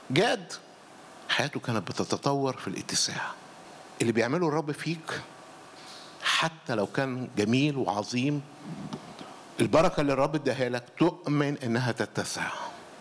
جاد حياته كانت بتتطور في الاتساع اللي بيعمله الرب فيك حتى لو كان جميل وعظيم البركة اللي الرب اداها لك تؤمن انها تتسع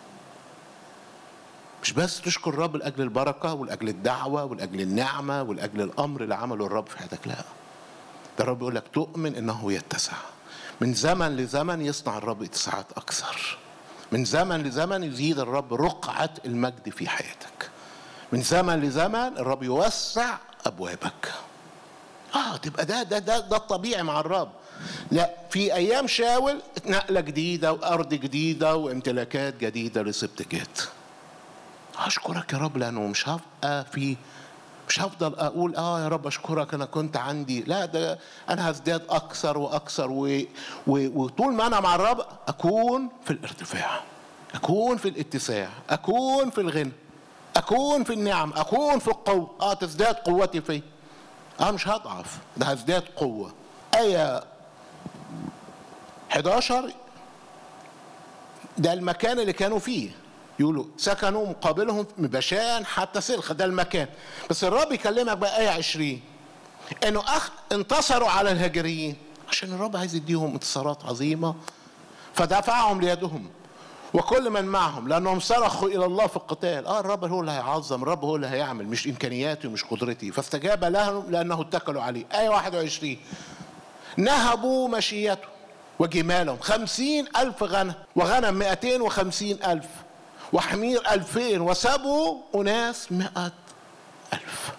مش بس تشكر الرب لاجل البركة ولاجل الدعوة ولاجل النعمة ولاجل الامر اللي عمله الرب في حياتك لا ده الرب يقول لك تؤمن انه يتسع من زمن لزمن يصنع الرب اتساعات اكثر من زمن لزمن يزيد الرب رقعة المجد في حياتك من زمن لزمن الرب يوسع ابوابك اه تبقى ده ده ده ده الطبيعي مع الرب لا في ايام شاول نقله جديده وارض جديده وامتلاكات جديده لسبت جات اشكرك يا رب لانه مش هبقى في مش هفضل اقول اه يا رب اشكرك انا كنت عندي لا ده انا هزداد اكثر واكثر و... و... وطول ما انا مع الرب اكون في الارتفاع اكون في الاتساع اكون في الغنى اكون في النعم اكون في القوه اه تزداد قوتي فيه اه مش هضعف ده هزداد قوه ايه 11 ده المكان اللي كانوا فيه يقولوا سكنوا مقابلهم من بشان حتى سلخ ده المكان بس الرب يكلمك بقى آية 20 انه أخ انتصروا على الهاجريين عشان الرب عايز يديهم انتصارات عظيمة فدفعهم ليدهم وكل من معهم لانهم صرخوا الى الله في القتال اه الرب هو اللي هيعظم الرب هو اللي هيعمل مش امكانياتي ومش قدرتي فاستجاب لهم لانه اتكلوا عليه ايه 21 نهبوا مشيته وجمالهم خمسين ألف غنم وغنم مئتين وخمسين ألف وحمير ألفين وسبوا أناس مئة ألف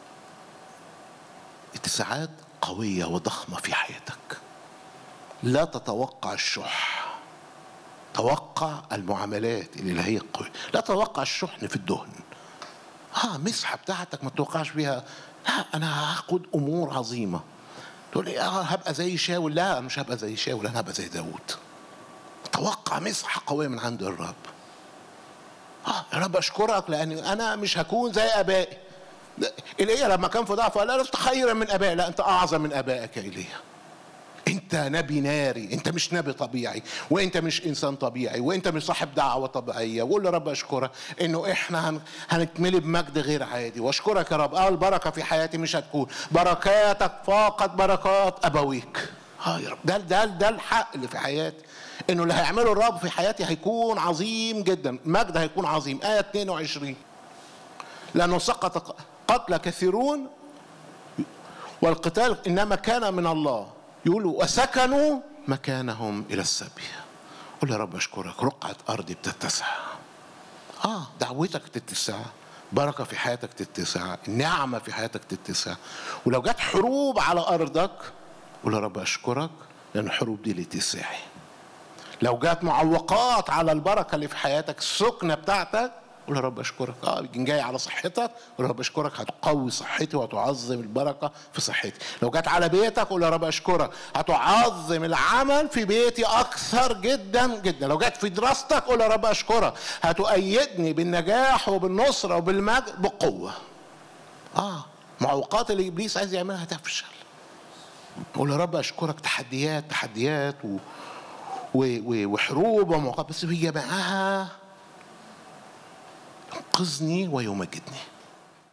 اتساعات قوية وضخمة في حياتك لا تتوقع الشح توقع المعاملات اللي هي قوية لا تتوقع الشحن في الدهن اه مسحة بتاعتك ما تتوقعش فيها لا انا هاخد امور عظيمة تقول لي اه هبقى زي شاول لا مش هبقى زي شاول انا هبقى زي داوود توقع مسحة قوية من عند الرب اه يا رب اشكرك لان انا مش هكون زي ابائي ايليا لما كان في ضعف قال لست خيرا من ابائي لا انت اعظم من ابائك يا ايليا انت نبي ناري انت مش نبي طبيعي وانت مش انسان طبيعي وانت مش صاحب دعوه طبيعيه وقول يا رب اشكرك انه احنا هن... هنتملي بمجد غير عادي واشكرك يا رب اه البركه في حياتي مش هتكون بركاتك فاقت بركات ابويك اه يا رب ده ده ده الحق اللي في حياتي انه اللي هيعمله الرب في حياتي هيكون عظيم جدا مجد هيكون عظيم ايه 22 لانه سقط قتل كثيرون والقتال انما كان من الله يقولوا وسكنوا مكانهم الى السبي قول يا رب اشكرك رقعه ارضي بتتسع اه دعوتك تتسع بركه في حياتك تتسع النعمه في حياتك تتسع ولو جت حروب على ارضك قول يا رب اشكرك لان الحروب دي لتساعي لو جات معوقات على البركه اللي في حياتك السكنه بتاعتك قول يا رب اشكرك اه جاي على صحتك قول يا رب اشكرك هتقوي صحتي وهتعظم البركه في صحتي لو جت على بيتك قول يا رب اشكرك هتعظم العمل في بيتي اكثر جدا جدا لو جت في دراستك قول يا رب اشكرك هتؤيدني بالنجاح وبالنصره وبالمجد بقوه اه معوقات اللي ابليس عايز يعملها تفشل قول يا رب اشكرك تحديات تحديات و... وحروب ومعوقات بس هي معاها ينقذني ويمجدني